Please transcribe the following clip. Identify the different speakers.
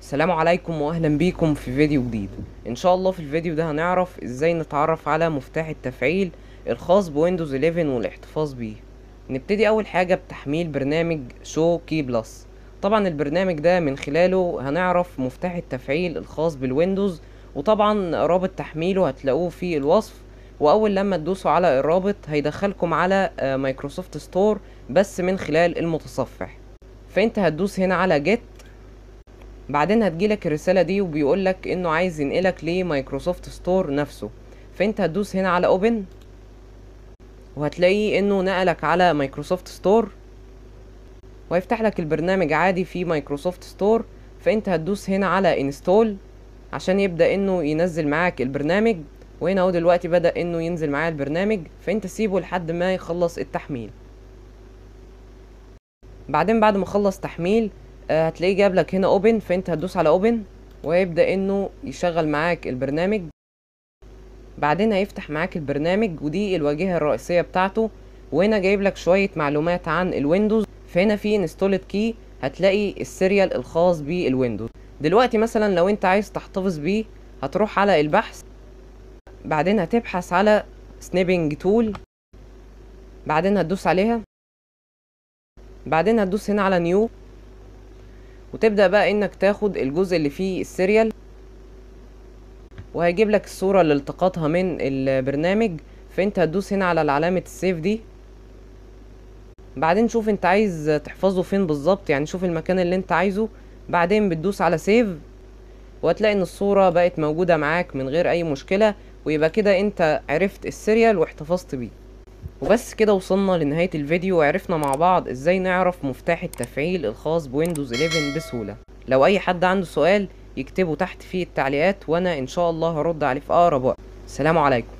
Speaker 1: السلام عليكم واهلا بيكم في فيديو جديد ان شاء الله في الفيديو ده هنعرف ازاي نتعرف على مفتاح التفعيل الخاص بويندوز 11 والاحتفاظ بيه نبتدي اول حاجة بتحميل برنامج شو كي بلس طبعا البرنامج ده من خلاله هنعرف مفتاح التفعيل الخاص بالويندوز وطبعا رابط تحميله هتلاقوه في الوصف واول لما تدوسوا على الرابط هيدخلكم على آه، مايكروسوفت ستور بس من خلال المتصفح فانت هتدوس هنا على جيت بعدين هتجيلك الرسالة دي وبيقولك انه عايز ينقلك لمايكروسوفت ستور نفسه فانت هتدوس هنا على اوبن وهتلاقي انه نقلك على مايكروسوفت ستور وهيفتح لك البرنامج عادي في مايكروسوفت ستور فانت هتدوس هنا على انستول عشان يبدأ انه ينزل معاك البرنامج وهنا اهو دلوقتي بدأ انه ينزل معاه البرنامج فانت سيبه لحد ما يخلص التحميل بعدين بعد ما خلص تحميل آه، هتلاقيه جاب لك هنا اوبن فانت هتدوس على اوبن وهيبدأ انه يشغل معاك البرنامج بعدين هيفتح معاك البرنامج ودي الواجهة الرئيسية بتاعته وهنا جايب لك شوية معلومات عن الويندوز فهنا في انستولد كي هتلاقي السيريال الخاص بالويندوز دلوقتي مثلا لو انت عايز تحتفظ بيه هتروح على البحث بعدين هتبحث على سنيبنج تول بعدين هتدوس عليها بعدين هتدوس هنا على نيو وتبدأ بقى انك تاخد الجزء اللي فيه السيريال وهيجيب لك الصورة اللي التقطها من البرنامج فانت هتدوس هنا على علامة السيف دي بعدين شوف انت عايز تحفظه فين بالظبط يعني شوف المكان اللي انت عايزه بعدين بتدوس على سيف وهتلاقي ان الصورة بقت موجودة معاك من غير اي مشكلة ويبقى كده انت عرفت السيريال واحتفظت بيه وبس كده وصلنا لنهاية الفيديو وعرفنا مع بعض ازاي نعرف مفتاح التفعيل الخاص بويندوز 11 بسهولة لو اي حد عنده سؤال يكتبه تحت في التعليقات وانا ان شاء الله هرد عليه في اقرب وقت السلام عليكم